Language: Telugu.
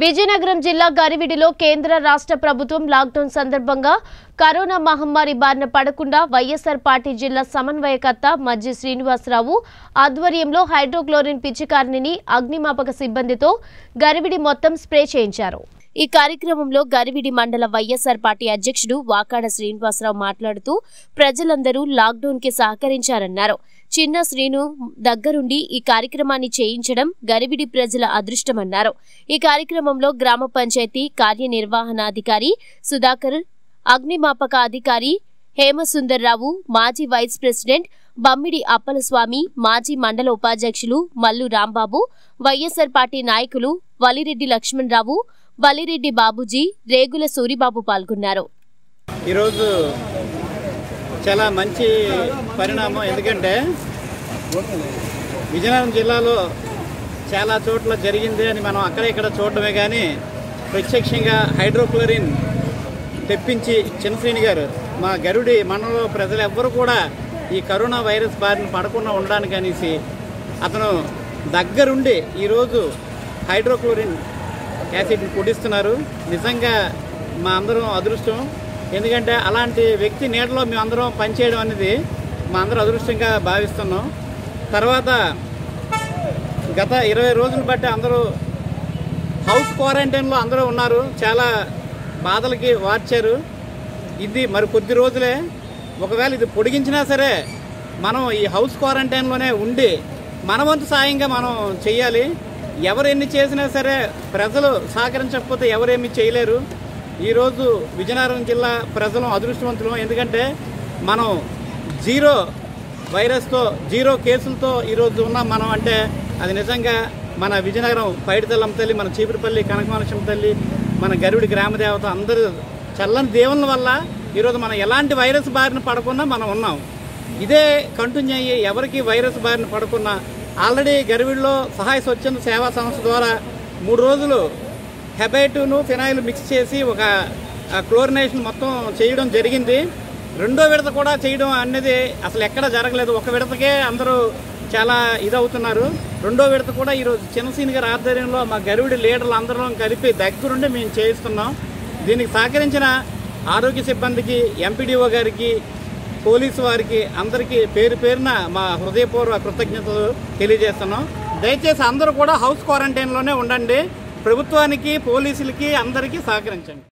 విజయనగరం జిల్లా గరివిడిలో కేంద్ర రాష్ట్ర ప్రభుత్వం లాక్డౌన్ సందర్భంగా కరోనా మహమ్మారి బారిన పడకుండా వైఎస్ఆర్ పార్టీ జిల్లా సమన్వయకర్త మజ్జి శ్రీనివాసరావు ఆధ్వర్యంలో హైడ్రోక్లోరిన్ పిచ్చికారిణిని అగ్నిమాపక సిబ్బందితో గరివిడి మొత్తం స్ప్రే చేయించారు ఈ కార్యక్రమంలో గరివిడి మండల వైఎస్ఆర్ పార్టీ అధ్యక్షుడు వాకాడ శ్రీనివాసరావు మాట్లాడుతూ ప్రజలందరూ లాక్డౌన్ కి సహకరించారన్నారు చిన్న శ్రీను దగ్గరుండి ఈ కార్యక్రమాన్ని చేయించడం గరివిడి ప్రజల అదృష్టమన్నారు ఈ కార్యక్రమంలో గ్రామ పంచాయతీ కార్యనిర్వహణాధికారి సుధాకర్ అగ్నిమాపక అధికారి హేమసుందర్రావు మాజీ వైస్ ప్రెసిడెంట్ బమ్మిడి అప్పలస్వామి మాజీ మండల ఉపాధ్యక్షులు మల్లు రాంబాబు వైఎస్ఆర్ పార్టీ నాయకులు వలిరెడ్డి లక్ష్మణరావు బలిరెడ్డి బాబుజీ రేగుల సూరిబాబు పాల్గొన్నారు ఈరోజు చాలా మంచి పరిణామం ఎందుకంటే విజయనగరం జిల్లాలో చాలా చోట్ల జరిగింది అని మనం అక్కడ ఇక్కడ చూడటమే కానీ ప్రత్యక్షంగా హైడ్రోక్లోరిన్ తెప్పించి చిన్నశ్రీని గారు మా గరుడి మండలంలో ప్రజలు ఎవ్వరు కూడా ఈ కరోనా వైరస్ బారిన పడకుండా ఉండడానికి అనేసి అతను దగ్గరుండి ఈరోజు హైడ్రోక్లోరిన్ యాసిడ్ని పొడిస్తున్నారు నిజంగా మా అందరం అదృష్టం ఎందుకంటే అలాంటి వ్యక్తి నీడలో మేము అందరం పనిచేయడం అనేది మా అందరం అదృష్టంగా భావిస్తున్నాం తర్వాత గత ఇరవై రోజులు బట్టి అందరూ హౌస్ క్వారంటైన్లో అందరూ ఉన్నారు చాలా బాధలకి వార్చారు ఇది మరి కొద్ది రోజులే ఒకవేళ ఇది పొడిగించినా సరే మనం ఈ హౌస్ క్వారంటైన్లోనే ఉండి మన వంతు సాయంగా మనం చెయ్యాలి ఎవరు ఎన్ని చేసినా సరే ప్రజలు సహకరించకపోతే ఎవరేమి చేయలేరు ఈరోజు విజయనగరం జిల్లా ప్రజలు అదృష్టవంతులం ఎందుకంటే మనం జీరో వైరస్తో జీరో కేసులతో ఈరోజు ఉన్నాం మనం అంటే అది నిజంగా మన విజయనగరం పైడితల్లమ్మ తల్లి మన చీపురుపల్లి కనకమాలక్ష్మ తల్లి మన గరుడి గ్రామదేవత అందరూ చల్లని దేవుళ్ళ వల్ల ఈరోజు మనం ఎలాంటి వైరస్ బారిన పడకుండా మనం ఉన్నాం ఇదే కంటిన్యూ అయ్యి ఎవరికి వైరస్ బారిన పడకుండా ఆల్రెడీ గరివిడిలో సహాయ స్వచ్ఛంద సేవా సంస్థ ద్వారా మూడు రోజులు హెబైటును ఫినాయిల్ మిక్స్ చేసి ఒక ఆ, క్లోరినేషన్ మొత్తం చేయడం జరిగింది రెండో విడత కూడా చేయడం అనేది అసలు ఎక్కడ జరగలేదు ఒక విడతకే అందరూ చాలా ఇదవుతున్నారు రెండో విడత కూడా ఈరోజు చిన్నసీని గారి ఆధ్వర్యంలో మా గరుడి లీడర్లు అందరం కలిపి దగ్గరుండి మేము చేయిస్తున్నాం దీనికి సహకరించిన ఆరోగ్య సిబ్బందికి ఎంపీడీఓ గారికి పోలీసు వారికి అందరికీ పేరు పేరున మా హృదయపూర్వక కృతజ్ఞతలు తెలియజేస్తున్నాం దయచేసి అందరూ కూడా హౌస్ క్వారంటైన్లోనే ఉండండి ప్రభుత్వానికి పోలీసులకి అందరికీ సహకరించండి